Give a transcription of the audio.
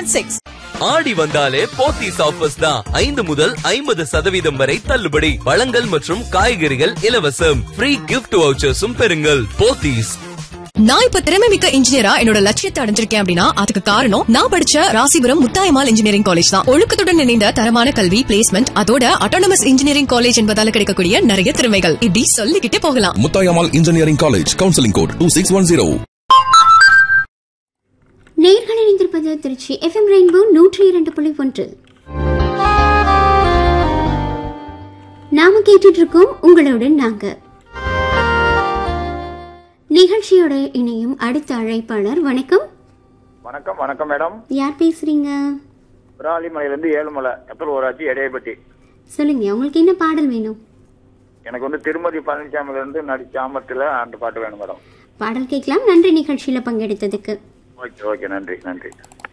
seven six ஆடி வந்தாலே Pothys offers தான் ஐந்து முதல் ஐம்பது சதவீதம் வரை தள்ளுபடி பழங்கள் மற்றும் காய்கறிகள் இலவசம் ஃப்ரீ கிஃப்ட் வவுச்சர்ஸும் பெறுங்கள் போத்தீஸ் நான் இப்ப திறமை மிக்க இன்ஜினியரா என்னோட லட்சியத்தை அடைஞ்சிருக்கேன் அப்படின்னா அதுக்கு காரணம் நான் படிச்ச ராசிபுரம் முத்தாயமால் இன்ஜினியரிங் காலேஜ் தான் ஒழுக்கத்துடன் இணைந்த தரமான கல்வி பிளேஸ்மெண்ட் அதோட அட்டானமஸ் இன்ஜினியரிங் காலேஜ் என்பதால கிடைக்கக்கூடிய நிறைய திறமைகள் இப்படி சொல்லிக்கிட்டே போகலாம் Muthayammal engineering college counselling code two six one zero நேர்கள் இணைந்திருப்பது திருச்சி எஃப்எம் ரெயின்போ நூற்றி இரண்டு புள்ளி ஒன்று நாம கேட்டுட்டு இருக்கோம் உங்களுடன் நாங்க நிகழ்ச்சியோட இணையும் அடுத்த அழைப்பாளர் வணக்கம் வணக்கம் வணக்கம் மேடம் யார் பேசுறீங்க விராலிமலையிலேருந்து ஏழுமலை எப்பல் ஊராட்சி எடையப்பட்டி சொல்லுங்க உங்களுக்கு என்ன பாடல் வேணும் எனக்கு வந்து திருமதி பழனிசாமிலேருந்து நடிச்ச ஆமத்தில் அந்த பாட்டு வேணும் மேடம் பாடல் கேட்கலாம் நன்றி நிகழ்ச்சியில பங்கெடுத்ததுக்கு ஓகே ஓகே நன்றி நன்றி